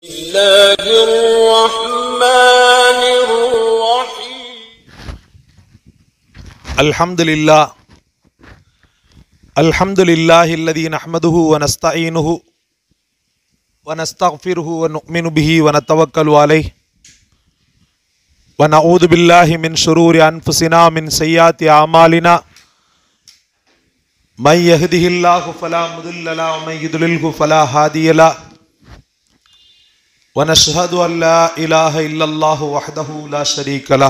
الله الرحمن الرحيم الحمد لله الحمد لله الذي نحمده ونستعينه ونستغفره ونؤمن به ونتوكل عليه ونعوذ بالله من شرور أنفسنا من سيئات أعمالنا من يهده الله فلا مضل له ومن يضلله فلا هادي له ونشهد أن لا إله إلا الله وحده لا شريك له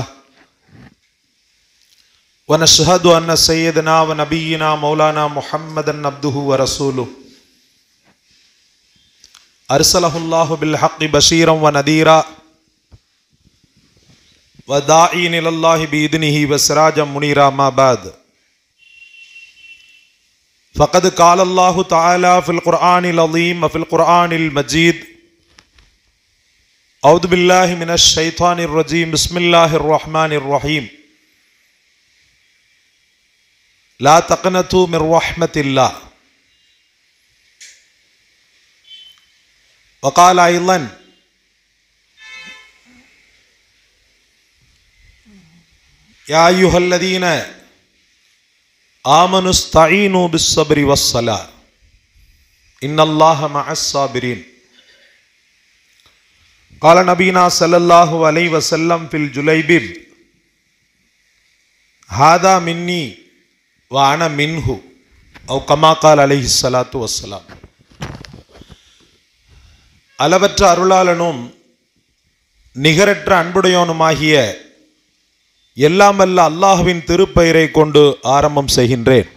ونشهد أن سيدنا ونبينا مولانا محمدا عبده ورسوله أرسله الله بالحق بشيرا ونذيرا وداعين إلى الله بإذنه وسراجا منيرا ما بعد فقد قال الله تعالى في القرآن العظيم وفي القرآن المجيد أعوذ بالله من الشيطان الرجيم بسم الله الرحمن الرحيم لا تقنطوا من رحمة الله وقال أيضا يا أيها الذين آمنوا استعينوا بالصبر والصلاة إن الله مع الصابرين قال نبينا صلى الله عليه وسلم في الجليبيب هذا مني وأنا منه أو كما قال عليه الصلاة والسلام அளவற்ற அருளாளனும் நிகரற்ற அன்புடையோனுமாகிய எல்லாம் வல்ல அல்லாஹுவின் திருப்பெயரை கொண்டு ஆரம்பம் செய்கின்றேன்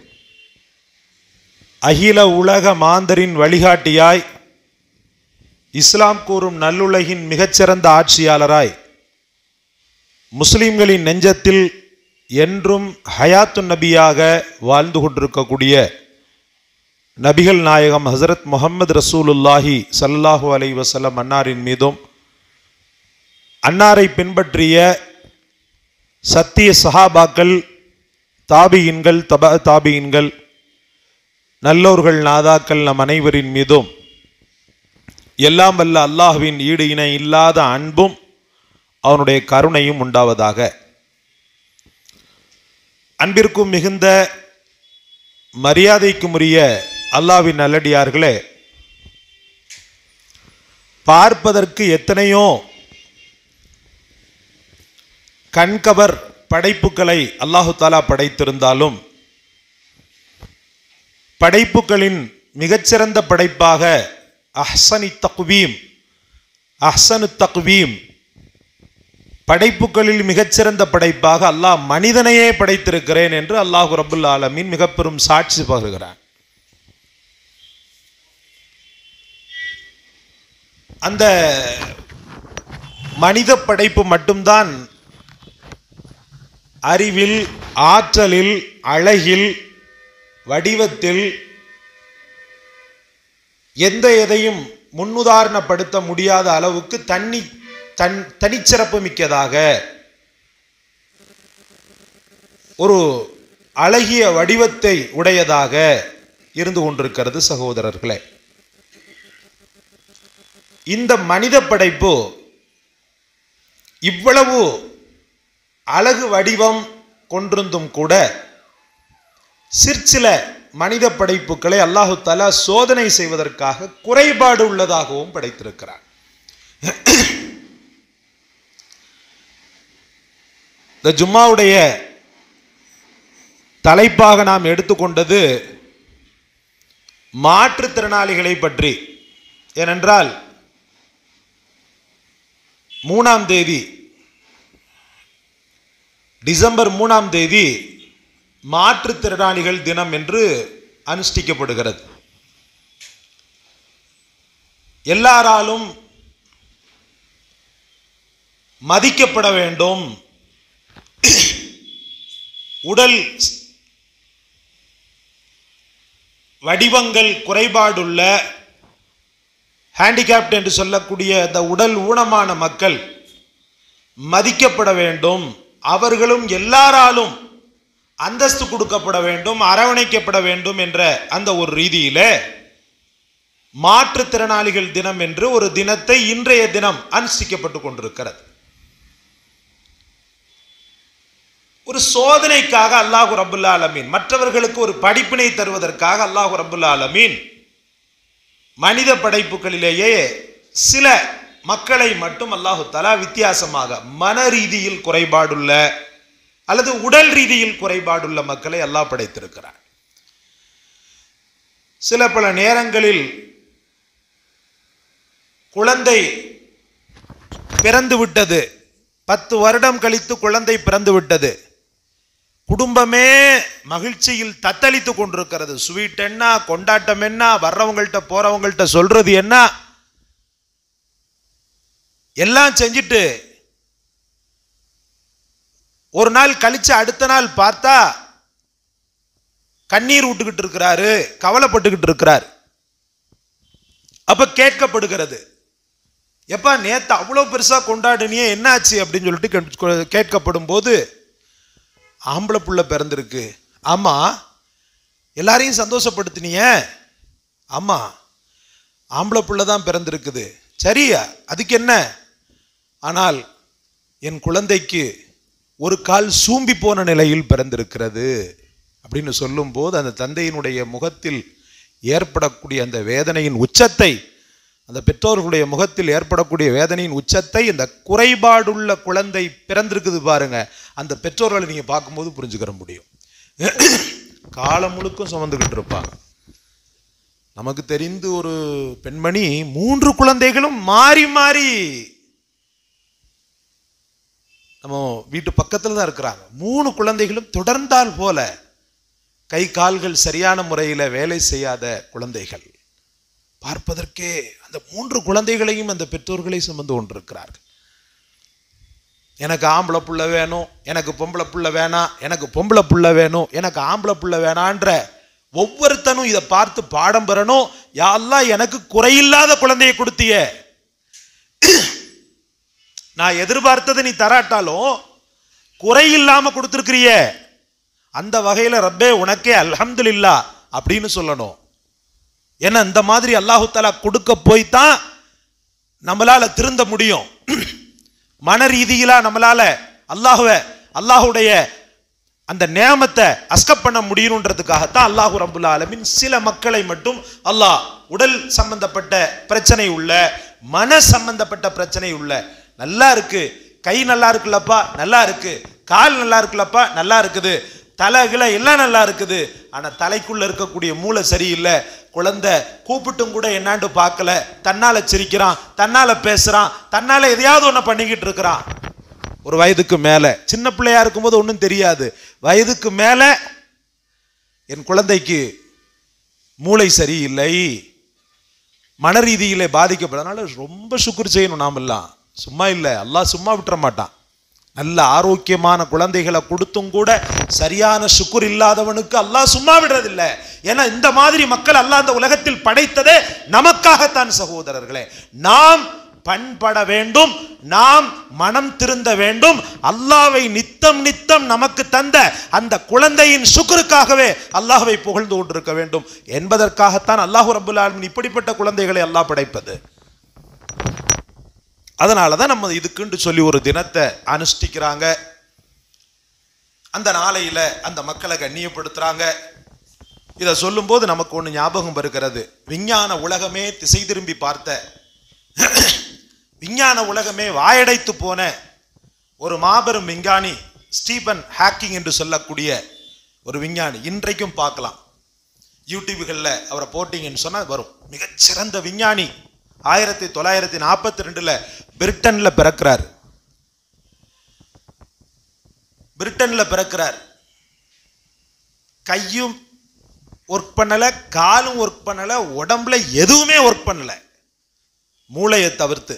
அகில உலக மாந்தரின் வழிகாட்டியாய் இஸ்லாம் கூறும் நல்லுலகின் மிகச்சிறந்த ஆட்சியாளராய் முஸ்லிம்களின் நெஞ்சத்தில் என்றும் ஹயாத்து நபியாக வாழ்ந்து கொண்டிருக்கக்கூடிய நபிகள் நாயகம் ஹசரத் முகமது ரசூலுல்லாஹி சல்லாஹூ அலை வசல்லம் அன்னாரின் மீதும் அன்னாரை பின்பற்றிய சத்திய சஹாபாக்கள் தாபியின்கள் தப தாபியின்கள் நல்லோர்கள் நாதாக்கள் நம் அனைவரின் மீதும் எல்லாம் வல்ல அல்லாஹுவின் ஈடு இணை இல்லாத அன்பும் அவனுடைய கருணையும் உண்டாவதாக அன்பிற்கும் மிகுந்த மரியாதைக்கும் உரிய அல்லாவின் நல்லடியார்களே பார்ப்பதற்கு எத்தனையோ கண்கவர் படைப்புகளை அல்லாஹு தாலா படைத்திருந்தாலும் படைப்புகளின் மிகச்சிறந்த படைப்பாக அஹ்சனி தக்வீம் அஹ்சனு தக்வீம் படைப்புகளில் மிகச்சிறந்த படைப்பாக அல்லாஹ் மனிதனையே படைத்திருக்கிறேன் என்று அல்லாஹு ரபுல் ஆலமீன் மிக பெரும் சாட்சி பகர்கிறான் அந்த மனித படைப்பு மட்டும்தான் அறிவில் ஆற்றலில் அழகில் வடிவத்தில் எந்த எதையும் முன்னுதாரணப்படுத்த முடியாத அளவுக்கு தண்ணி தன் தனிச்சிறப்பு மிக்கதாக ஒரு அழகிய வடிவத்தை உடையதாக இருந்து கொண்டிருக்கிறது சகோதரர்களே இந்த மனித படைப்பு இவ்வளவு அழகு வடிவம் கொண்டிருந்தும் கூட சிற்சில மனித படைப்புகளை அல்லாஹு தலா சோதனை செய்வதற்காக குறைபாடு உள்ளதாகவும் படைத்திருக்கிறார் இந்த ஜும்மாவுடைய தலைப்பாக நாம் எடுத்துக்கொண்டது மாற்றுத்திறனாளிகளை பற்றி ஏனென்றால் மூணாம் தேதி டிசம்பர் மூணாம் தேதி மாற்றுத்திறனாளிகள் தினம் என்று அனுஷ்டிக்கப்படுகிறது எல்லாராலும் மதிக்கப்பட வேண்டும் உடல் வடிவங்கள் குறைபாடுள்ள ஹேண்டிகேப்ட் என்று சொல்லக்கூடிய இந்த உடல் ஊனமான மக்கள் மதிக்கப்பட வேண்டும் அவர்களும் எல்லாராலும் அந்தஸ்து கொடுக்கப்பட வேண்டும் அரவணைக்கப்பட வேண்டும் என்ற அந்த ஒரு ரீதியில மாற்றுத்திறனாளிகள் தினம் என்று ஒரு தினத்தை இன்றைய தினம் அனுஷ்டிக்கப்பட்டு கொண்டிருக்கிறது ஒரு சோதனைக்காக அல்லாஹு ரபுல்லா அலமீன் மற்றவர்களுக்கு ஒரு படிப்பினை தருவதற்காக அல்லாஹு ரபுல்லா அலமீன் மனித படைப்புகளிலேயே சில மக்களை மட்டும் அல்லாஹு தலா வித்தியாசமாக மன ரீதியில் குறைபாடுள்ள அல்லது உடல் ரீதியில் குறைபாடுள்ள மக்களை அல்லாஹ் படைத்திருக்கிறார் சில பல நேரங்களில் குழந்தை பிறந்து விட்டது பத்து வருடம் கழித்து குழந்தை பிறந்து விட்டது குடும்பமே மகிழ்ச்சியில் தத்தளித்து கொண்டிருக்கிறது ஸ்வீட் என்ன கொண்டாட்டம் என்ன வர்றவங்கள்ட்ட போறவங்கள்ட்ட சொல்றது என்ன எல்லாம் செஞ்சுட்டு ஒரு நாள் கழிச்சு அடுத்த நாள் பார்த்தா கண்ணீர் விட்டுக்கிட்டு இருக்கிறாரு கவலைப்பட்டுக்கிட்டு இருக்கிறார் அப்ப கேட்கப்படுகிறது எப்பா நேத்து அவ்வளோ பெருசா கொண்டாடுனியே என்னாச்சு அப்படின்னு சொல்லிட்டு கேட்- கேட்கப்படும் போது ஆம்பளை புள்ள பிறந்திருக்கு ஆமா எல்லாரையும் சந்தோஷப்படுத்தினிய ஆமா ஆம்பளை புள்ள தான் பிறந்திருக்குது சரியா அதுக்கு என்ன ஆனால் என் குழந்தைக்கு ஒரு கால் சூம்பி போன நிலையில் பிறந்திருக்கிறது அப்படின்னு சொல்லும்போது அந்த தந்தையினுடைய முகத்தில் ஏற்படக்கூடிய அந்த வேதனையின் உச்சத்தை அந்த பெற்றோர்களுடைய முகத்தில் ஏற்படக்கூடிய வேதனையின் உச்சத்தை இந்த குறைபாடுள்ள குழந்தை பிறந்திருக்குது பாருங்க அந்த பெற்றோர்களை நீங்க பார்க்கும்போது புரிஞ்சுக்கிற முடியும் காலம் முழுக்கும் சுமந்துக்கிட்டு இருப்பாங்க நமக்கு தெரிந்து ஒரு பெண்மணி மூன்று குழந்தைகளும் மாறி மாறி நம்ம வீட்டு பக்கத்துல தான் இருக்கிறாங்க மூணு குழந்தைகளும் தொடர்ந்தால் போல கை கால்கள் சரியான முறையில் வேலை செய்யாத குழந்தைகள் பார்ப்பதற்கே அந்த மூன்று குழந்தைகளையும் அந்த பெற்றோர்களை சுமந்து கொண்டிருக்கிறார்கள் எனக்கு ஆம்பளை புள்ள வேணும் எனக்கு பொம்பளை புள்ள வேணாம் எனக்கு பொம்பளை புள்ள வேணும் எனக்கு ஆம்பளை புள்ள வேணான்ற ஒவ்வொருத்தனும் இதை பார்த்து பாடம் பெறணும் யாரெல்லாம் எனக்கு குறையில்லாத குழந்தையை கொடுத்தியே நான் எதிர்பார்த்ததை நீ தராட்டாலும் குறையில்லாம கொடுத்துருக்கிறியே அந்த வகையில ரப்பே உனக்கே அல்ஹம்துலில்லா அப்படின்னு சொல்லணும் ஏன்னா இந்த மாதிரி அல்லாஹு தஆலா கொடுக்க போய் தான் நம்மளால திருந்த முடியும் மன ரீதியிலா நம்மளால அல்லாஹுவ அல்லாஹுடைய அந்த நேமத்தை அஸ்கப் பண்ண முடியணுன்றதுக்காகத்தான் அல்லாஹு ரபுல்லா ஆலமீன் சில மக்களை மட்டும் அல்லாஹ் உடல் சம்பந்தப்பட்ட பிரச்சனை உள்ள மன சம்பந்தப்பட்ட பிரச்சனை உள்ள நல்லா இருக்கு கை நல்லா இருக்குல்லப்பா நல்லா இருக்கு கால் நல்லா இருக்குல்லப்பா நல்லா இருக்குது தலை கிளை எல்லாம் நல்லா இருக்குது ஆனா தலைக்குள்ள இருக்கக்கூடிய மூளை சரியில்லை குழந்தை கூப்பிட்டும் கூட என்னாண்டு பார்க்கல தன்னால சிரிக்கிறான் தன்னால பேசுறான் தன்னால எதையாவது ஒண்ணு பண்ணிக்கிட்டு இருக்கிறான் ஒரு வயதுக்கு மேல சின்ன பிள்ளையா இருக்கும்போது ஒன்றும் தெரியாது வயதுக்கு மேல என் குழந்தைக்கு மூளை சரியில்லை மன ரீதியிலே பாதிக்கப்பட்டதுனால ரொம்ப சுக்குர் செய்யணும் நாமெல்லாம் சும்மா இல்லை அல்லாஹ் சும்மா விட்டுற மாட்டான் நல்ல ஆரோக்கியமான குழந்தைகளை கொடுத்தும் கூட சரியான சுக்குர் இல்லாதவனுக்கு அல்லாஹ் சும்மா விடுறதில்லை ஏன்னா இந்த மாதிரி மக்கள் அல்லாஹ் இந்த உலகத்தில் படைத்ததே நமக்காகத்தான் சகோதரர்களே நாம் பண்பட வேண்டும் நாம் மனம் திருந்த வேண்டும் அல்லாவை நித்தம் நித்தம் நமக்கு தந்த அந்த குழந்தையின் சுக்குருக்காகவே அல்லாஹ்வை புகழ்ந்து கொண்டிருக்க வேண்டும் என்பதற்காகத்தான் அல்லாஹு ரபுல் ஆலமீன் இப்படிப்பட்ட குழந்தைகளை அல்லாஹ் படைப்பது அதனால தான் நம்ம இதுக்குன்னு சொல்லி ஒரு தினத்தை அனுஷ்டிக்கிறாங்க அந்த நாளையில அந்த மக்களை கண்ணியப்படுத்துறாங்க இதை சொல்லும்போது நமக்கு ஒன்று ஞாபகம் வருகிறது விஞ்ஞான உலகமே திசை திரும்பி பார்த்த விஞ்ஞான உலகமே வாயடைத்து போன ஒரு மாபெரும் விஞ்ஞானி ஸ்டீபன் ஹாக்கிங் என்று சொல்லக்கூடிய ஒரு விஞ்ஞானி இன்றைக்கும் பார்க்கலாம் யூடியூப்களில் அவரை போட்டிங்கன்னு சொன்னால் வரும் மிகச்சிறந்த விஞ்ஞானி ஆயிரத்தி தொள்ளாயிரத்தி நாற்பத்தி ரெண்டுல பிரிட்டன்ல பிறக்கிறார் பிரிட்டன்ல பிறக்கிறார் கையும் ஒர்க் பண்ணல காலும் ஒர்க் பண்ணல உடம்புல எதுவுமே ஒர்க் பண்ணல மூளையை தவிர்த்து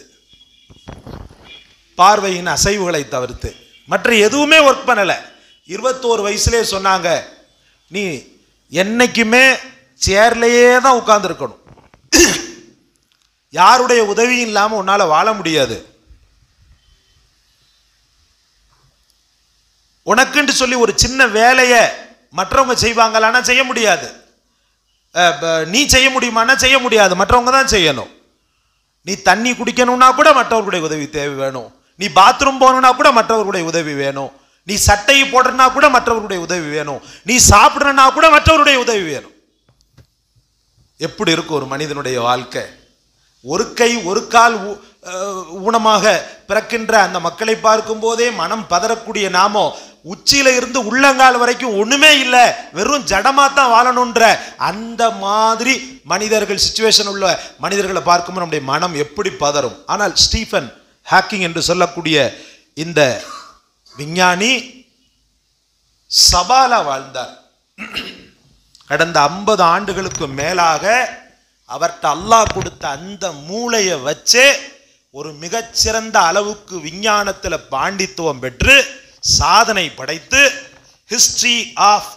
பார்வையின் அசைவுகளை தவிர்த்து மற்ற எதுவுமே ஒர்க் பண்ணல இருபத்தோரு வயசுலேயே சொன்னாங்க நீ என்னைக்குமே சேர்லையே தான் உட்கார்ந்துருக்கணும் யாருடைய உதவியும் இல்லாமல் உன்னால வாழ முடியாது உனக்குன்னு சொல்லி ஒரு சின்ன வேலையை மற்றவங்க செய்வாங்களான்னா செய்ய முடியாது அஹ், ப- நீ செய்ய முடியுமான்னா செய்ய முடியாது மற்றவங்க தான் செய்யணும் நீ தண்ணி குடிக்கணும்னா கூட மற்றவர்களுடைய உதவி தேவை வேணும் நீ பாத்ரூம் போகணும்னா கூட மற்றவர்களுடைய உதவி வேணும் நீ சட்டையை போடுறனா கூட மற்றவர்களுடைய உதவி வேணும் நீ சாப்பிடுறனா கூட மற்றவருடைய உதவி வேணும் எப்படி இருக்கும் ஒரு மனிதனுடைய வாழ்க்கை ஒரு கை ஒரு கால் ஊ- அஹ் ஊனமாக பிறக்கின்ற அந்த மக்களை பார்க்கும் போதே மனம் பதறக்கூடிய நாமோ உச்சியில இருந்து உள்ளங்கால் வரைக்கும் ஒண்ணுமே இல்லை வெறும் ஜடமா தான் வாழணுன்ற அந்த மாதிரி மனிதர்கள் சுச்சுவேஷன் உள்ள மனிதர்களை பார்க்கும்போது நம்முடைய மனம் எப்படி பதறும் ஆனால் ஸ்டீஃபன் ஹேக்கிங் என்று சொல்லக்கூடிய இந்த விஞ்ஞானி சவாலா வாழ்ந்தார் கடந்த ஐம்பது ஆண்டுகளுக்கு மேலாக அவர்கிட்ட அல்லாஹ் கொடுத்த அந்த மூளையை வச்சே ஒரு மிகச்சிறந்த அளவுக்கு விஞ்ஞானத்தில் பாண்டித்துவம் பெற்று சாதனை படைத்து ஹிஸ்டரி ஆஃப்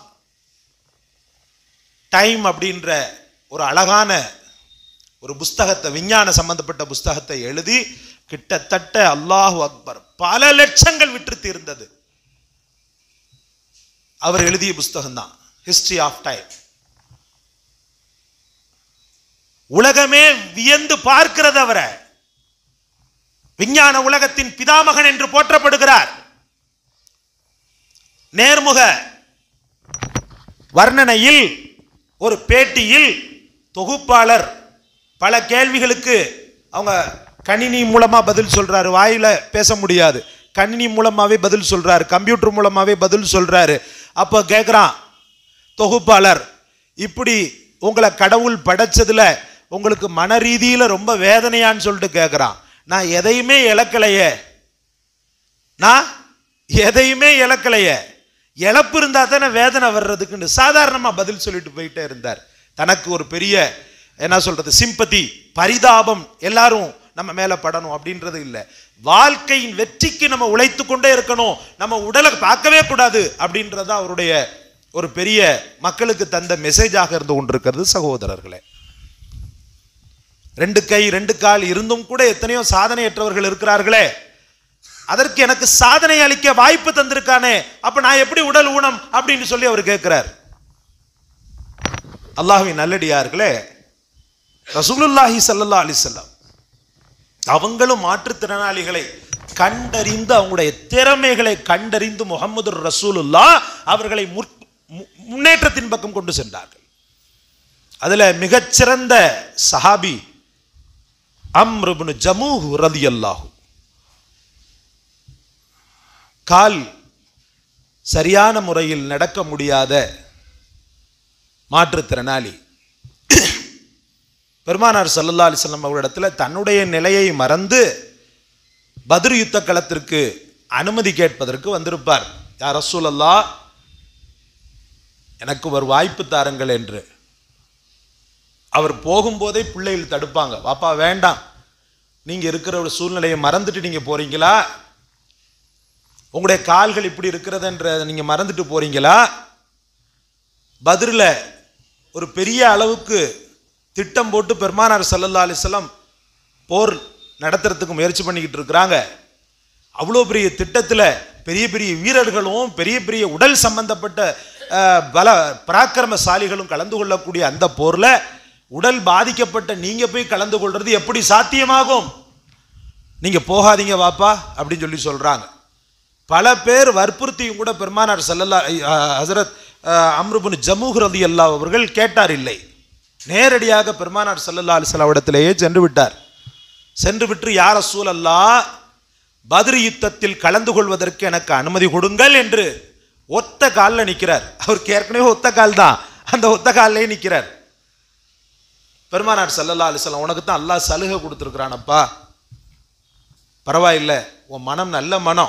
டைம் அப்படின்ற ஒரு அழகான ஒரு புஸ்தகத்தை விஞ்ஞான சம்பந்தப்பட்ட புஸ்தகத்தை எழுதி கிட்டத்தட்ட அல்லாஹு அக்பர் பல லட்சங்கள் விற்று தீர்ந்தது அவர் எழுதிய புஸ்தகம் தான் ஹிஸ்டரி ஆஃப் டைம் உலகமே வியந்து பார்க்கிறது அவரை விஞ்ஞான உலகத்தின் பிதாமகன் என்று போற்றப்படுகிறார் நேர்முக வர்ணனையில் ஒரு பேட்டியில் தொகுப்பாளர் பல கேள்விகளுக்கு அவங்க கணினி மூலமா பதில் சொல்றாரு வாயில பேச முடியாது கணினி மூலமாவே பதில் சொல்றாரு கம்ப்யூட்டர் மூலமாவே பதில் சொல்றாரு அப்போ கேட்குறான் தொகுப்பாளர் இப்படி உங்களை கடவுள் படைச்சதுல உங்களுக்கு மன ரீதியில ரொம்ப வேதனையான்னு சொல்லிட்டு கேட்குறான் நான் எதையுமே இழக்கலையே நான் எதையுமே இழக்கலையே இழப்பு இருந்தா தானே வேதனை வர்றதுக்குன்னு சாதாரணமா பதில் சொல்லிட்டு போயிட்டே இருந்தார் தனக்கு ஒரு பெரிய என்ன சொல்றது சிம்பதி பரிதாபம் எல்லாரும் நம்ம மேல படணும் அப்படின்றது இல்லை வாழ்க்கையின் வெற்றிக்கு நம்ம உழைத்து கொண்டே இருக்கணும் நம்ம உடலை பார்க்கவே கூடாது அப்படின்றது தான் அவருடைய ஒரு பெரிய மக்களுக்கு தந்த மெசேஜாக இருந்து கொண்டிருக்கிறது சகோதரர்களே ரெண்டு கை ரெண்டு கால் இருந்தும் கூட எத்தனையோ சாதனையற்றவர்கள் இருக்கிறார்களே அதற்கு எனக்கு சாதனை அளிக்க வாய்ப்பு தந்திருக்கானே அப்ப நான் எப்படி உடல் ஊனம் அப்படின்னு சொல்லி அவர் கேட்கிறார் அல்லாஹ்வின் நல்லடியார்களே ரசூலுல்லாஹி ஸல்லல்லாஹு அலைஹி வஸல்லம் அவங்களும் மாற்றுத்திறனாளிகளை கண்டறிந்து அவங்களுடைய திறமைகளை கண்டறிந்து முகமது ரசூலுல்லா அவர்களை முற்- மு- முன்னேற்றத்தின் பக்கம் கொண்டு சென்றார்கள் அதுல மிகச்சிறந்த சஹாபி அம்ருப்னு ஜமூஹ் ரலியல்லாஹு கால் சரியான முறையில் நடக்க முடியாத மாற்றுத்திறனாளி பெருமானார் சல்லல்லா அலிஸ்லாம் அவரிடத்துல தன்னுடைய நிலையை மறந்து பத்ர் யுத்த களத்திற்கு அனுமதி கேட்பதற்கு வந்திருப்பார் யார் ரசூலல்லா எனக்கு ஒரு வாய்ப்பு தாருங்கள் என்று அவர் போகும்போதே பிள்ளைகள் தடுப்பாங்க வாப்பா வேண்டாம் நீங்க இருக்கிற ஒரு சூழ்நிலையை மறந்துட்டு நீங்க போறீங்களா உங்களுடைய கால்கள் இப்படி இருக்கிறதுன்ற நீங்க மறந்துட்டு போறீங்களா பதிரில் ஒரு பெரிய அளவுக்கு திட்டம் போட்டு பெருமானார் சல்லல்லா அலிஸ்லாம் போர் நடத்துறதுக்கு முயற்சி பண்ணிக்கிட்டு இருக்கிறாங்க அவ்வளோ பெரிய திட்டத்தில் பெரிய பெரிய வீரர்களும் பெரிய பெரிய உடல் சம்பந்தப்பட்ட அஹ், பல பராக்கிரமசாலிகளும் கலந்து கொள்ளக்கூடிய அந்த போரில் உடல் பாதிக்கப்பட்ட நீங்கள் போய் கலந்து கொள்றது எப்படி சாத்தியமாகும் நீங்கள் போகாதீங்க வாப்பா அப்படின்னு சொல்லி சொல்கிறாங்க பல பேர் வற்புறுத்தியும் கூட பெருமானார் சல்லல்லா அஹ், ஹசரத் அம்ருபுன் ஜமூஹ் ரதி அல்லா அவர்கள் கேட்டார் இல்லை நேரடியாக பெருமானார் சல்லல்லா அலிஸ்லாம் இடத்திலேயே சென்று விட்டார் சென்று விட்டு யார சூழல்லா பத்ரி யுத்தத்தில் கலந்து கொள்வதற்கு எனக்கு அனுமதி கொடுங்கள் என்று ஒத்த காலில் நிற்கிறார் அவருக்கு ஏற்கனவே ஒத்த கால் தான் அந்த ஒத்த காலிலே நிற்கிறார் பெருமானார் சல்லல்லா அலிஸ்லாம் உனக்கு தான் அல்லாஹ் சலுகை கொடுத்துருக்குறானப்பா பரவாயில்லை உன் மனம் நல்ல மனம்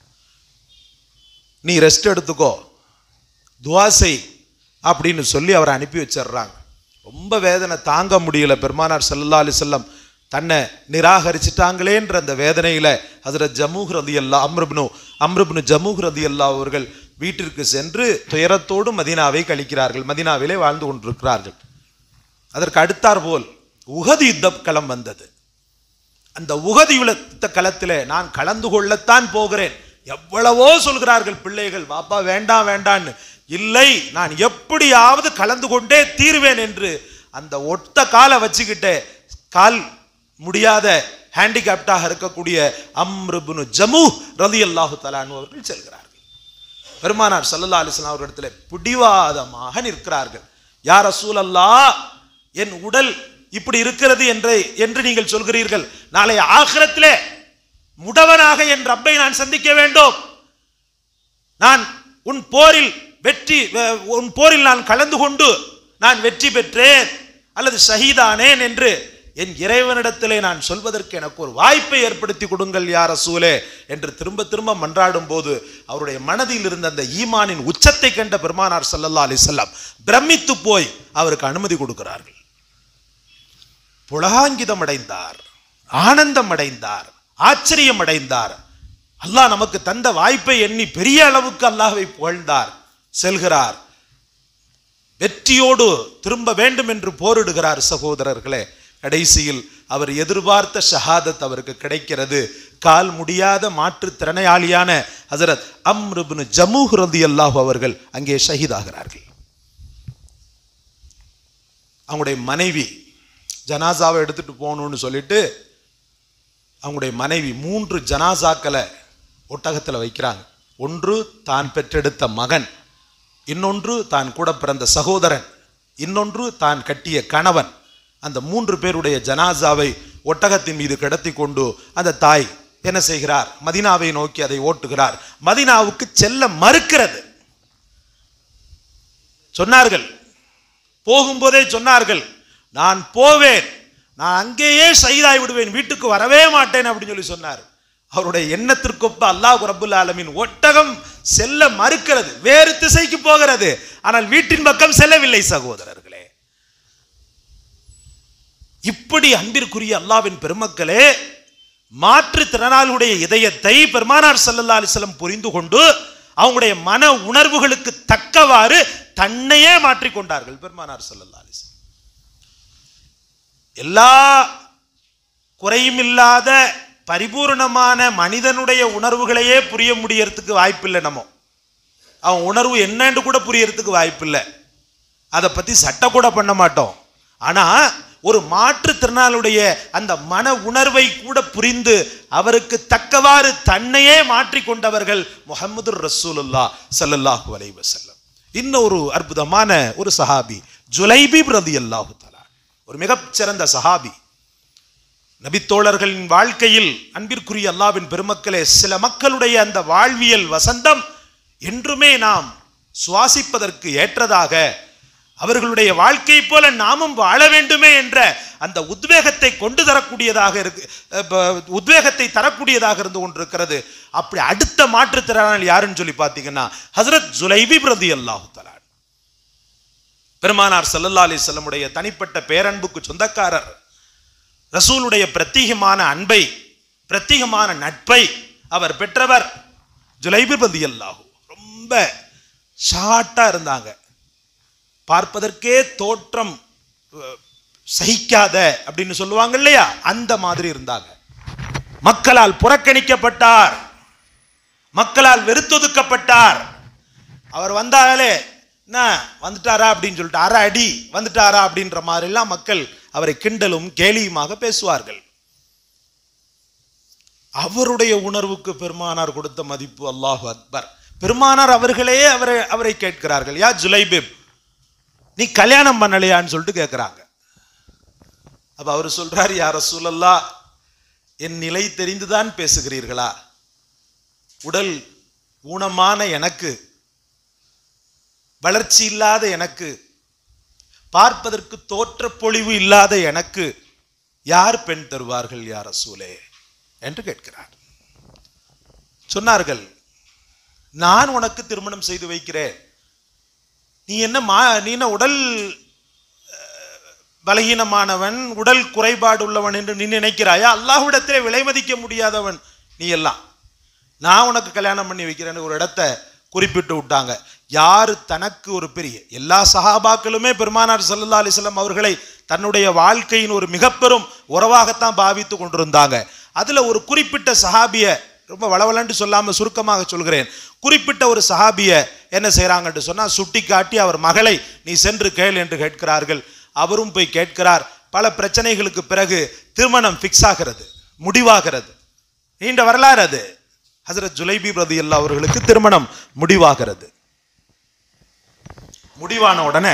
நீ ரெஸ்ட் எடுத்துக்கோ துவா செய் அப்படின்னு சொல்லி அவரை அனுப்பி வச்சிடுறாங்க ரொம்ப வேதனை தாங்க முடியல பெருமானார் சல்லல்லா அலிசல்லம் தன்னை நிராகரிச்சிட்டாங்களேன்ற அந்த வேதனையில ஹசரத் ஜமூஹ் ரதி அல்லா அம்ருப்னு அம்ருப்னு ஜமூஹ் ரதி அல்லா அவர்கள் வீட்டிற்கு சென்று துயரத்தோடு மதீனாவை கழிக்கிறார்கள் மதீனாவிலே வாழ்ந்து கொண்டிருக்கிறார்கள் அதற்கு அடுத்தார் போல் உகது யுத்த களம் வந்தது அந்த உகதி யுத்த களத்திலே நான் கலந்து கொள்ளத்தான் போகிறேன் எவ்வளவோ சொல்கிறார்கள் பிள்ளைகள் பாப்பா வேண்டாம் வேண்டான்னு இல்லை நான் எப்படியாவது கலந்து கொண்டே தீர்வேன் என்று அந்த ஒத்த காலை வச்சுக்கிட்டு கால் முடியாத ஹேண்டிகேப்டாக இருக்கக்கூடிய அம்ருபுனு ஜமு ரதி அல்லாஹு தலானு அவர்கள் செல்கிறார்கள் பெருமானார் சல்லல்லா அலிஸ்லாம் அவர்களிடத்தில் பிடிவாதமாக நிற்கிறார்கள் யார் ரசூல் என் உடல் இப்படி இருக்கிறது என்று என்று நீங்கள் சொல்கிறீர்கள் நாளை ஆகிரத்திலே முடவனாக என் ரப்பை நான் சந்திக்க வேண்டும் நான் உன் போரில் வெற்றி அஹ், உன் போரில் நான் கலந்து கொண்டு நான் வெற்றி பெற்றேன் அல்லது ஷஹீதானேன் என்று என் இறைவனிடத்திலே நான் சொல்வதற்கு எனக்கு ஒரு வாய்ப்பை ஏற்படுத்தி கொடுங்கள் யார் ரசூலே என்று திரும்ப திரும்ப மன்றாடும் போது அவருடைய மனதில் இருந்த அந்த ஈமானின் உச்சத்தை கண்ட பெருமானார் ஸல்லல்லாஹு அலைஹி வஸல்லம் பிரமித்து போய் அவருக்கு அனுமதி கொடுக்கிறார்கள் புலகாங்கிதம் அடைந்தார் ஆனந்தம் அடைந்தார் ஆச்சரியம் அடைந்தார் அல்லாஹ் நமக்கு தந்த வாய்ப்பை எண்ணி பெரிய அளவுக்கு அல்லாஹ்வை புகழ்ந்தார் செல்கிறார் வெற்றியோடு திரும்ப வேண்டும் என்று போரிடுகிறார் சகோதரர்களே கடைசியில் அவர் எதிர்பார்த்த ஷஹாதத் அவருக்கு கிடைக்கிறது கால் முடியாத மாற்றுத்திறனாளியான ஹசரத் அம்ருப்னு ஜமூஹ் ரலியல்லாஹு அவர்கள் அங்கே ஷஹீதாகிறார்கள் அவங்களுடைய மனைவி ஜனாசாவை எடுத்துட்டு போகணும்னு சொல்லிட்டு அவங்களுடைய மனைவி மூன்று ஜனாசாக்களை ஒட்டகத்தில் வைக்கிறாங்க ஒன்று தான் பெற்றெடுத்த மகன் இன்னொன்று தான் கூட பிறந்த சகோதரன் இன்னொன்று தான் கட்டிய கணவன் அந்த மூன்று பேருடைய ஜனாசாவை ஒட்டகத்தின் மீது கிடத்தி கொண்டு அந்த தாய் என்ன செய்கிறார் மதினாவை நோக்கி அதை ஓட்டுகிறார் மதினாவுக்கு செல்ல மறுக்கிறது சொன்னார்கள் போகும்போதே சொன்னார்கள் நான் போவேன் நான் அங்கேயே சைதாய் விடுவேன் வீட்டுக்கு வரவே மாட்டேன் அப்படின்னு சொல்லி சொன்னார் அவருடைய எண்ணத்திற்கொப்ப அல்லாஹ் ரப்புல் ஆலமீன் ஒட்டகம் செல்ல மறுக்கிறது வேறு திசைக்கு போகிறது ஆனால் வீட்டின் பக்கம் செல்லவில்லை சகோதரர்களே இப்படி அன்பிற்குரிய அல்லாவின் பெருமக்களே மாற்றுத்திறனாளுடைய இதயத்தை பெருமானார் ஸல்லல்லாஹு அலைஹி வஸல்லம் புரிந்து கொண்டு அவங்களுடைய மன உணர்வுகளுக்கு தக்கவாறு தன்னையே மாற்றிக்கொண்டார்கள் பெருமானார் ஸல்லல்லாஹு அலைஹி வஸல்லம் எல்லா குறையும் இல்லாத பரிபூர்ணமான மனிதனுடைய உணர்வுகளையே புரிய முடியறதுக்கு வாய்ப்பில்லை நம்ம அவன் உணர்வு என்னன்னு கூட புரியறதுக்கு வாய்ப்பில்லை அதை பத்தி சட்டை கூட பண்ண மாட்டோம் ஆனா ஒரு மாற்றுத்திறனாளுடைய அந்த மன உணர்வை கூட புரிந்து அவருக்கு தக்கவாறு தன்னையே மாற்றிக்கொண்டவர்கள் முஹம்மது ரசூலுல்லா ஸல்லல்லாஹு அலைஹி வஸல்லம் இன்னொரு அற்புதமான ஒரு சஹாபி ஜுலைபிப் ரலியல்லாஹு தஆலா ஒரு மிகச்சிறந்த சஹாபி நபித்தோழர்களின் வாழ்க்கையில் அன்பிற்குரிய அல்லாவின் பெருமக்களே சில மக்களுடைய அந்த வாழ்வியல் வசந்தம் என்றுமே நாம் சுவாசிப்பதற்கு ஏற்றதாக அவர்களுடைய வாழ்க்கை போல நாமும் வாழ வேண்டுமே என்ற அந்த உத்வேகத்தை கொண்டு தரக்கூடியதாக இருக்கு அஹ் ப- உத்வேகத்தை தரக்கூடியதாக இருந்து கொண்டிருக்கிறது அப்படி அடுத்த மாற்றுத்திறனாளி யாருன்னு சொல்லி பார்த்தீங்கன்னா ஹசரத் ஜுலைபி பிரதி அல்லாஹு தலான் பெருமானார் ஸல்லல்லாஹு அலைஹி வஸல்லமுடைய தனிப்பட்ட பேரன்புக்கு சொந்தக்காரர் ரசூலுடைய பிரத்யேகமான அன்பை பிரத்யேகமான நட்பை அவர் பெற்றவர் ஜுலைபி ரதி அல்லாஹு ரொம்ப ஷார்ட்டா இருந்தாங்க பார்ப்பதற்கே தோற்றம் அஹ், சகிக்காத அப்படின்னு சொல்லுவாங்க இல்லையா அந்த மாதிரி இருந்தாங்க மக்களால் புறக்கணிக்கப்பட்டார் மக்களால் வெறுத்தொதுக்கப்பட்டார் அவர் வந்தாலே என்ன வந்துட்டாரா அப்படின்னு சொல்லிட்டு அரை அடி வந்துட்டாரா அப்படின்ற மாதிரிலாம் மக்கள் அவரை கிண்டலும் கேலியுமாக பேசுவார்கள் அவருடைய உணர்வுக்கு பெருமானார் கொடுத்த மதிப்பு அல்லாஹு அக்பர் பெருமானார் அவர்களே அவரை அவரை கேட்கிறார்கள் யா ஜுலைபிப் நீ கல்யாணம் பண்ணலையான்னு சொல்லிட்டு கேட்குறாங்க அப்ப அவர் சொல்றார் யா ரசூலல்லா என் நிலை தெரிந்துதான் பேசுகிறீர்களா உடல் ஊனமான எனக்கு வளர்ச்சி இல்லாத எனக்கு பார்ப்பதற்கு தோற்றப் பொழிவு இல்லாத எனக்கு யார் பெண் தருவார்கள் யார் ரசூலே என்று கேட்கிறார் சொன்னார்கள் நான் உனக்கு திருமணம் செய்து வைக்கிறேன் நீ என்ன மா நீ என்ன உடல் அஹ், பலகீனமானவன் உடல் குறைபாடு உள்ளவன் என்று நீ நினைக்கிறாயா அல்லாஹ்விடத்திலே விலை மதிக்க முடியாதவன் நீ எல்லாம் நான் உனக்கு கல்யாணம் பண்ணி வைக்கிறேன்னு ஒரு இடத்த குறிப்பிட்டு விட்டாங்க யாரு தனக்கு ஒரு பெரிய எல்லா சஹாபாக்களுமே பெருமானார் ஸல்லல்லாஹு அலைஹி வஸல்லம் அவர்களை தன்னுடைய வாழ்க்கையின் ஒரு மிகப்பெரும் உறவாகத்தான் பாவித்து கொண்டிருந்தாங்க அதுல ஒரு குறிப்பிட்ட சஹாபிய ரொம்ப வளவலன்னு சொல்லாம சுருக்கமாக சொல்கிறேன் குறிப்பிட்ட ஒரு சஹாபிய என்ன செய்கிறாங்கன்னு சொன்னால் சுட்டி காட்டி அவர் மகளை நீ சென்று கேள் என்று கேட்கிறார்கள் அவரும் போய் கேட்கிறார் பல பிரச்சனைகளுக்கு பிறகு திருமணம் ஃபிக்ஸ் ஆகிறது முடிவாகிறது நீண்ட வரலாறு அது ஹசரத் ஜுலைபி பிரதி அல்லா அவர்களுக்கு திருமணம் முடிவாகிறது முடிவான உடனே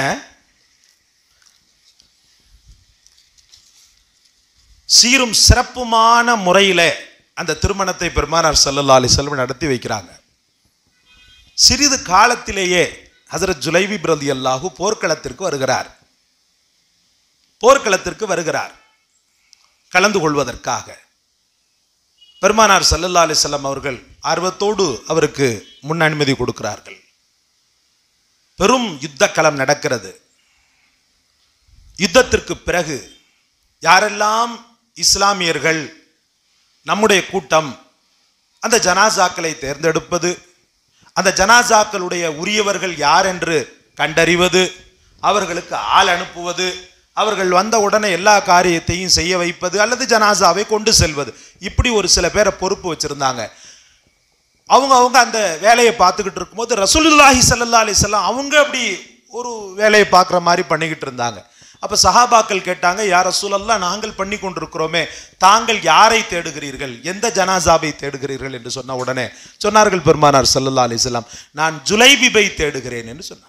சீரும் சிறப்புமான முறையில் அந்த திருமணத்தை பெருமானார் சல்லல்லா அலி செல்வம் நடத்தி வைக்கிறாங்க சிறிது காலத்திலேயே ஹசரத் ஜுலைபி பிரதி அல்லாஹு போர்க்களத்திற்கு வருகிறார் போர்க்களத்திற்கு வருகிறார் கலந்து கொள்வதற்காக பெருமானார் சல்லல்லா அலிசல்லாம் அவர்கள் ஆர்வத்தோடு அவருக்கு முன் அனுமதி கொடுக்கிறார்கள் பெரும் யுத்த களம் நடக்கிறது யுத்தத்திற்கு பிறகு யாரெல்லாம் இஸ்லாமியர்கள் நம்முடைய கூட்டம் அந்த ஜனாசாக்களை தேர்ந்தெடுப்பது அந்த ஜனாசாக்களுடைய உரியவர்கள் யார் என்று கண்டறிவது அவர்களுக்கு ஆள் அனுப்புவது அவர்கள் வந்த உடனே எல்லா காரியத்தையும் செய்ய வைப்பது அல்லது ஜனாசாவை கொண்டு செல்வது இப்படி ஒரு சில பேரை பொறுப்பு வச்சிருந்தாங்க அவங்க அவங்க அந்த வேலையை பார்த்துக்கிட்டு இருக்கும்போது ரசூலுல்லாஹி ஸல்லல்லாஹு அலைஹி வஸல்லம் அவங்க அப்படி ஒரு வேலையை பார்க்குற மாதிரி பண்ணிக்கிட்டு இருந்தாங்க அப்போ சஹாபாக்கள் கேட்டாங்க யார் ரசூலல்லா நாங்கள் பண்ணி கொண்டிருக்கிறோமே தாங்கள் யாரை தேடுகிறீர்கள் எந்த ஜனாசாவை தேடுகிறீர்கள் என்று சொன்ன உடனே சொன்னார்கள் பெருமானார் ஸல்லல்லாஹு அலைஹி வஸல்லம் நான் ஜுலைபிபை தேடுகிறேன் என்று சொன்னார்கள்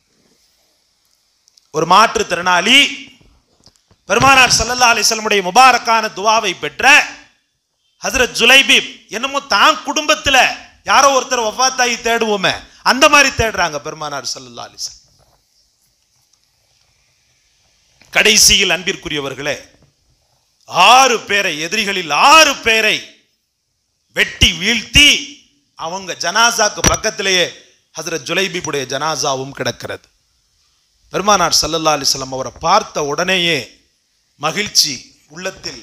ஒரு மாற்றுத்திறனாளி பெருமானார் ஸல்லல்லாஹு அலைஹி வஸல்லமுடைய முபாரக்கான துவாவை பெற்ற ஹசரத் ஜுலைபீப் என்னமோ தான் குடும்பத்துல யாரோ ஒருத்தர் வஃபாத்தாயி தேடுவோமே அந்த மாதிரி தேடுறாங்க பெருமானார் ஸல்லல்லாஹு அலைஹி வஸல்லம் கடைசியில் அன்பிற்குரியவர்களே ஆறு பேரை எதிரிகளில் ஆறு பேரை வெட்டி வீழ்த்தி அவங்க ஜனாசாக்கு பக்கத்திலேயே ஹசரத் ஜுலைபீப்புடைய ஜனாசாவும் கிடக்கிறது பெருமானார் சல்லல்லா அலிஸ்லாம் அவரை பார்த்த உடனேயே மகிழ்ச்சி உள்ளத்தில்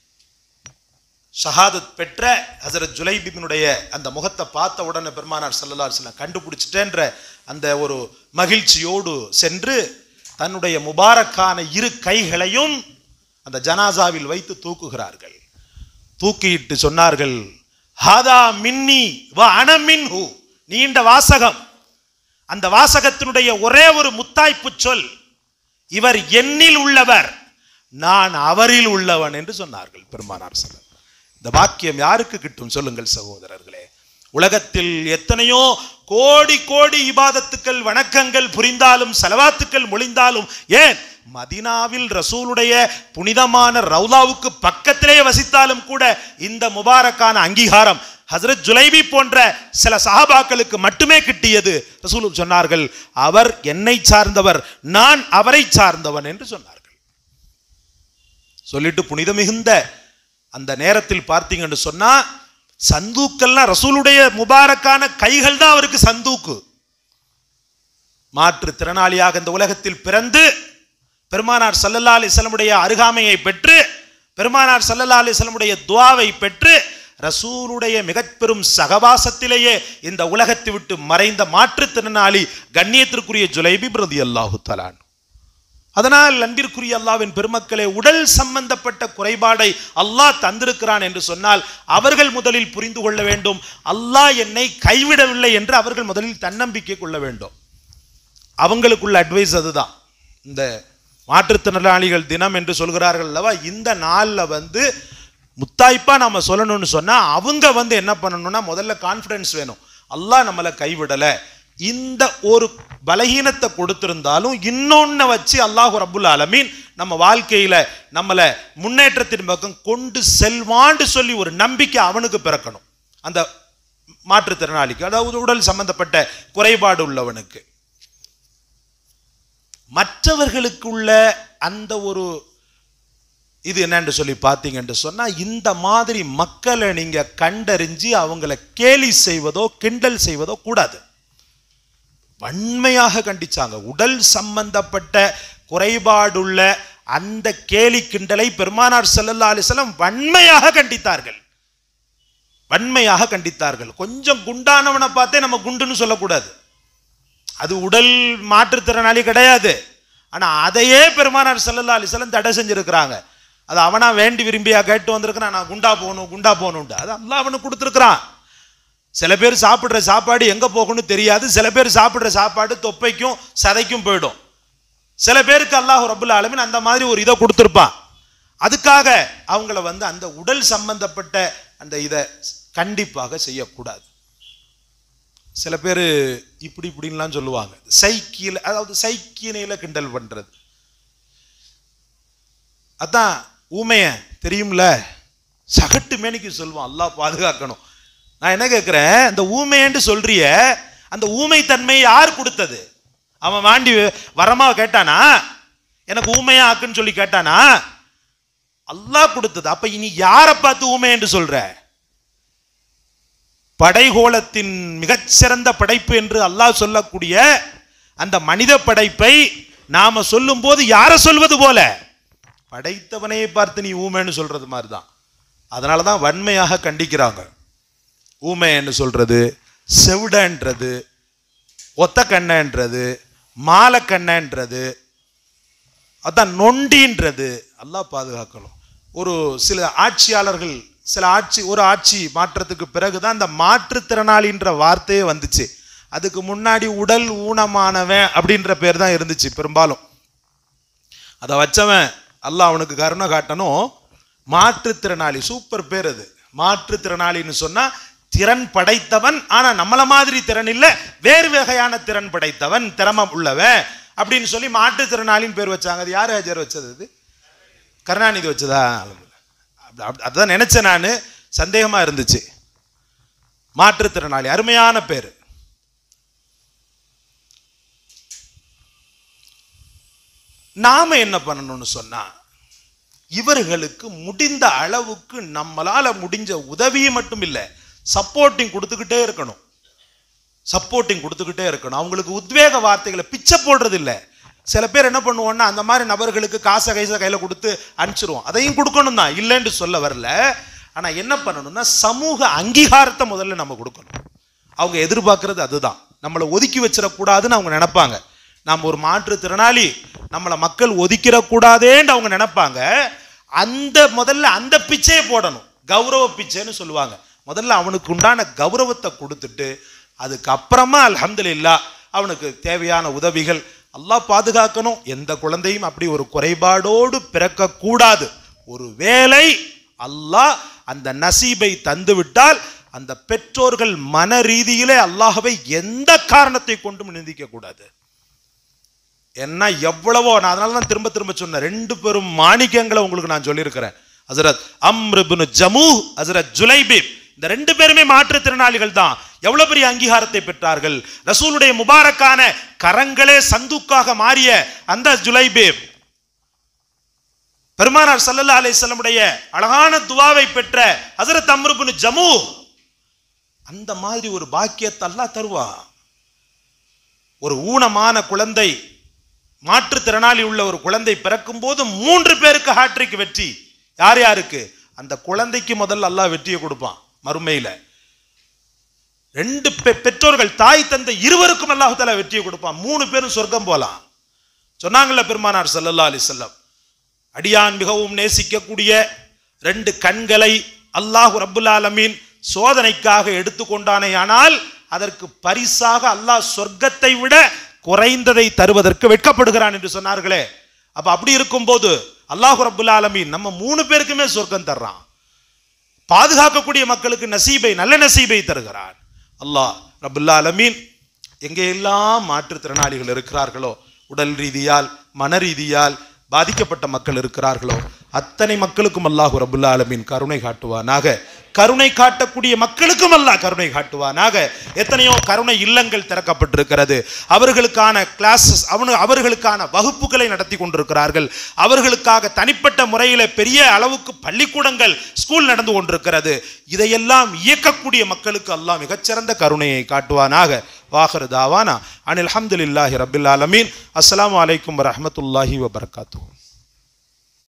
ஷஹாதத் பெற்ற ஹசரத் ஜுலைபிபினுடைய அந்த முகத்தை பார்த்த உடனே பெருமானார் சல்லல்லா அலிஸ்லாம் கண்டுபிடிச்சிட்டேன்ற அந்த ஒரு மகிழ்ச்சியோடு சென்று தன்னுடைய முபாரக்கான இரு கைகளையும் அந்த ஜனாசாவில் வைத்து தூக்குகிறார்கள் தூக்கிட்டு சொன்னார்கள் ஹாதா மின்னி வ அன மின்ஹு நீண்ட வாசகம் அந்த வாசகத்தினுடைய ஒரே ஒரு முத்தாய்ப்பு சொல் இவர் என்னில் உள்ளவர் நான் அவரில் உள்ளவன் என்று சொன்னார்கள் பெருமானார் செல்லம் இந்த வாக்கியம் யாருக்கு கிட்டும் சொல்லுங்கள் சகோதரர்களே உலகத்தில் எத்தனையோ கோடி கோடி இபாதத்துக்கள் வணக்கங்கள் புரிந்தாலும் செலவாத்துக்கள் மொழிந்தாலும் ஏன் மதினாவில் ரசூலுடைய புனிதமான ரவுலாவுக்கு பக்கத்திலே வசித்தாலும் கூட இந்த முபாரக்கான அங்கீகாரம் ஹசரத் ஜுலைபி போன்ற சில சஹாபாக்களுக்கு மட்டுமே கிட்டியது ரசூல் சொன்னார்கள் அவர் என்னை சார்ந்தவர் நான் அவரை சார்ந்தவன் என்று சொன்னார்கள் சொல்லிட்டு புனித மிகுந்த அந்த நேரத்தில் பார்த்தீங்கன்னு சொன்னா சந்தூக்கெல்லாம் ரசூலுடைய முபாரக்கான கைகள் தான் அவருக்கு சந்தூக்கு மாற்று திறனாளியாக இந்த உலகத்தில் பிறந்து பெருமானார் சல்லல்லா அலிஸ்லமுடைய அருகாமையை பெற்று பெருமானார் சல்லல்லா அலிஸ்லமுடைய துவாவை பெற்று ரசூலுடைய மிகப்பெரும் சகவாசத்திலேயே இந்த உலகத்தை விட்டு மறைந்த மாற்றுத்திறனாளி கண்ணியத்திற்குரிய ஜுலைபி பிரதி அல்லாஹு தலான் அதனால் அன்பிற்குரிய அல்லாவின் பெருமக்களே உடல் சம்பந்தப்பட்ட குறைபாடை அல்லாஹ் தந்திருக்கிறான் என்று சொன்னால் அவர்கள் முதலில் புரிந்து கொள்ள வேண்டும் அல்லாஹ் என்னை கைவிடவில்லை என்று அவர்கள் முதலில் தன்னம்பிக்கை கொள்ள வேண்டும் அவங்களுக்குள்ள அட்வைஸ் அதுதான் இந்த மாற்றுத்திறனாளிகள் தினம் என்று சொல்கிறார்கள் அல்லவா இந்த நாளில் வந்து முத்தாய்ப்பா நம்ம சொல்லணும்னு சொன்னால் அவங்க வந்து என்ன பண்ணணும்னா முதல்ல கான்ஃபிடன்ஸ் வேணும் அல்லாஹ் நம்மளை கைவிடலை இந்த ஒரு பலகீனத்தை கொடுத்திருந்தாலும் இன்னொன்னை வச்சு அல்லாஹு ரபுல் அலமீன் நம்ம வாழ்க்கையில நம்மளை முன்னேற்றத்தின் பக்கம் கொண்டு செல்வான்னு சொல்லி ஒரு நம்பிக்கை அவனுக்கு பிறக்கணும் அந்த மாற்றுத்திறனாளிக்கு அதாவது உடல் சம்பந்தப்பட்ட குறைபாடு உள்ளவனுக்கு மற்றவர்களுக்குள்ள அந்த ஒரு இது என்னன்னு சொல்லி பார்த்தீங்கன்னு சொன்னா இந்த மாதிரி மக்களை நீங்க கண்டறிஞ்சு அவங்கள கேலி செய்வதோ கிண்டல் செய்வதோ கூடாது வன்மையாக கண்டிச்சாங்க உடல் சம்பந்தப்பட்ட குறைபாடுள்ள அந்த கேலி கிண்டலை பெருமானார் ஸல்லல்லாஹு அலைஹி வஸல்லம் வன்மையாக கண்டித்தார்கள் வன்மையாக கண்டித்தார்கள் கொஞ்சம் குண்டானவனை பார்த்தே நம்ம குண்டுன்னு சொல்லக்கூடாது அது உடல் மாற்றுத்திறனாளி கிடையாது ஆனா அதையே பெருமானார் ஸல்லல்லாஹு அலைஹி வஸல்லம் தடை செஞ்சிருக்கிறாங்க அது அவனா வேண்டி விரும்பியா கேட்டு வந்திருக்கிறான் நான் குண்டா போகணும் குண்டா போகணும்ட்டு அது அல்லாஹ் அவனுக்கு கொடுத்துருக்கிறான் சில பேர் சாப்பிட்ற சாப்பாடு எங்கே போகும்னு தெரியாது சில பேர் சாப்பிட்ற சாப்பாடு தொப்பைக்கும் சதைக்கும் போயிடும் சில பேருக்கு அல்லாஹ் ரபுல் ஆலமீன் அந்த மாதிரி ஒரு இதை கொடுத்துருப்பான் அதுக்காக அவங்கள வந்து அந்த உடல் சம்பந்தப்பட்ட அந்த இதை கண்டிப்பாக செய்யக்கூடாது சில பேர் இப்படி இப்படின்லாம் சொல்லுவாங்க சைக்கிள் அதாவது சைக்கிணையில் கிண்டல் பண்ணுறது அதான் ஊமைய தெரியும்ல சகட்டு மேனிக்கு சொல்லுவான் அல்லாஹ் பாதுகாக்கணும் நான் என்ன கேட்குறேன் இந்த ஊமையன்னு சொல்றிய அந்த ஊமை தன்மை யார் கொடுத்தது அவன் வாண்டி வரமா கேட்டானா எனக்கு ஊமையா ஆக்குன்னு சொல்லி கேட்டானா அல்லாஹ் கொடுத்தது அப்ப இனி யாரை பார்த்து ஊமை என்று சொல்ற படைகோலத்தின் மிகச்சிறந்த படைப்பு என்று அல்லாஹ் சொல்லக்கூடிய அந்த மனித படைப்பை நாம சொல்லும் போது யாரை சொல்வது போல படைத்தவனையே பார்த்து நீ ஊமைன்னு சொல்றது மாதிரி தான் அதனால தான் வன்மையாக கண்டிக்கிறாங்க ஊமைன்னு சொல்றது செவிடன்றது ஒத்த கண்ணன்றது மாலை கண்ணன்றது அதான் நொண்டின்றது அல்லாஹ் பாதுகாக்கணும் ஒரு சில ஆட்சியாளர்கள் சில ஆட்சி ஒரு ஆட்சி மாற்றத்துக்கு பிறகுதான் அந்த மாற்றுத்திறனாளின்ற வார்த்தையே வந்துச்சு அதுக்கு முன்னாடி உடல் ஊனமானவன் அப்படின்ற பேர் தான் இருந்துச்சு பெரும்பாலும் அதை வச்சவன் அல்லாஹ் அவனுக்கு கருணை காட்டணும் மாற்றுத்திறனாளி சூப்பர் பேர் அது மாற்றுத்திறனாளின்னு சொன்னா திறன் படைத்தவன் ஆனா நம்மள மாதிரி திறன் இல்ல வேறு வகையான திறன் படைத்தவன் திறமை உள்ளவன் அப்படின்னு சொல்லி மாற்றுத்திறனாளின்னு பேர் வச்சாங்க அது யார் ஹஜர் வச்சது அது கருணாநிதி வச்சதா அப்ப- அப்ப- அதான் நினைச்சேன் நான் சந்தேகமா இருந்துச்சு மாற்றுத்திறனாளி அருமையான பேர் நாம என்ன பண்ணணும்னு சொன்னா இவர்களுக்கு முடிந்த அளவுக்கு நம்மளால முடிஞ்ச உதவியை மட்டும் இல்லை சப்போர்ட்டிங் கொடுத்துக்கிட்டே இருக்கணும் சப்போர்ட்டிங் கொடுத்துக்கிட்டே இருக்கணும் அவங்களுக்கு உத்வேக வார்த்தைகளை பிச்சை போடுறது இல்லை சில பேர் என்ன பண்ணுவோம்னா அந்த மாதிரி நபர்களுக்கு காசை கைசை கையில் கொடுத்து அனுப்பிச்சிருவோம் அதையும் கொடுக்கணும் தான் இல்லைன்னு சொல்ல வரல ஆனால் என்ன பண்ணணும்னா சமூக அங்கீகாரத்தை முதல்ல நம்ம கொடுக்கணும் அவங்க எதிர்பார்க்கறது அதுதான் நம்மளை ஒதுக்கி வச்சிடக்கூடாதுன்னு அவங்க நினைப்பாங்க நாம் ஒரு மாற்றுத்திறனாளி நம்மளை மக்கள் ஒதுக்கிடக்கூடாதேன்னு அவங்க நினைப்பாங்க அந்த முதல்ல அந்த பிச்சையை போடணும் கௌரவ பிச்சைன்னு சொல்லுவாங்க முதல்ல அவனுக்கு உண்டான கௌரவத்தை கொடுத்துட்டு அதுக்கப்புறமா அல்ஹம்துலில்லாஹ் அவனுக்கு தேவையான உதவிகள் அல்லாஹ் பாதுகாக்கணும் எந்த குழந்தையும் அப்படி ஒரு குறைபாடோடு பிறக்கக்கூடாது ஒரு வேலை அல்லாஹ் அந்த நசீபை தந்துவிட்டால் அந்த பெற்றோர்கள் மன ரீதியிலே அல்லாஹ்வை எந்த காரணத்தை கொண்டும் நிந்திக்க கூடாது என்ன எவ்வளவோ நான் அதனால தான் திரும்ப திரும்ப சொன்னேன் ரெண்டு பெரும் மாணிக்கங்களை உங்களுக்கு நான் சொல்லியிருக்கிறேன் ஹசரத் அம்ருபின் ஜமூ ஹசரத் ஜுலைபீப் இந்த ரெண்டு பேருமே மாற்றுத்திறனாளிகள் தான் எவ்வளவு பெரிய அங்கீகாரத்தை பெற்றார்கள் ரசூலுடைய முபாரக்கான கரங்களே சந்துக்காக மாறிய அந்த ஜுலைபீப் பெருமானார் ஸல்லல்லாஹு அலைஹி வஸல்லமுடைய அழகான துவாவை பெற்ற ஹசரத் அம்ருபின் ஜமூ அந்த மாதிரி ஒரு பாக்கியத்தை அல்லாஹ் தருவான் ஒரு ஊனமான குழந்தை மாற்றுத்திறனாளி உள்ள ஒரு குழந்தை பிறக்கும் போது மூன்று பேருக்கு ஹாட்ரிக் வெற்றி யார் யாருக்கு அந்த குழந்தைக்கு முதல்ல அல்லாஹ் வெற்றியை கொடுப்பான் மறுமையில ரெண்டு பெ- பெற்றோர்கள் தாய் தந்தை இருவருக்கும் அல்லாஹ் தஆலா வெற்றியை கொடுப்பான் மூணு பேரும் சொர்க்கம் போலாம் சொன்னாங்கல்ல பெருமானார் ஸல்லல்லாஹு அலைஹி வஸல்லம் அடியான் மிகவும் நேசிக்கக்கூடிய ரெண்டு கண்களை அல்லாஹ் ரப்புல் ஆலமீன் சோதனைக்காக எடுத்துக்கொண்டானேயானால் அதற்கு பரிசாக அல்லாஹ் சொர்க்கத்தை விட குறைந்ததை தருவதற்கு வெட்கப்படுகிறான் என்று சொன்னார்களே அப்ப அப்படி இருக்கும்போது அல்லாஹ் ரப்புல் ஆலமீன் நம்ம மூணு பேருக்குமே சொர்க்கம் தர்றான் பாதுகாக்கக்கூடிய மக்களுக்கு நசீபை நல்ல நசீபை தருகிறான் அல்லாஹ் ரபுல்லா அலமீன் எங்கெல்லாம் மாற்றுத்திறனாளிகள் இருக்கிறார்களோ உடல் ரீதியால் மன ரீதியால் பாதிக்கப்பட்ட மக்கள் இருக்கிறார்களோ அத்தனை மக்களுக்கும் அல்லாஹ் ரபுல்லா அலமீன் கருணை காட்டுவானாக கருணை காட்டக்கூடிய மக்களுக்கும் அல்லாஹ் கருணை காட்டுவானாக எத்தனையோ கருணை இல்லங்கள் திறக்கப்பட்டிருக்கிறது அவர்களுக்கான கிளாஸஸ் அவனு அவர்களுக்கான வகுப்புகளை நடத்தி கொண்டிருக்கிறார்கள் அவர்களுக்காக தனிப்பட்ட முறையில் பெரிய அளவுக்கு பள்ளிக்கூடங்கள் ஸ்கூல் நடந்து கொண்டிருக்கிறது இதையெல்லாம் இயக்கக்கூடிய மக்களுக்கு அல்லாஹ் மிகச்சிறந்த கருணையை காட்டுவானாக வாஹர் தாவானா அனில் அல்ஹம்துலில்லாஹி ரபில் ஆலமீன் அஸ்ஸலாமு அலைக்கும் வரஹ்மத்துல்லாஹி வபரகாத்துஹு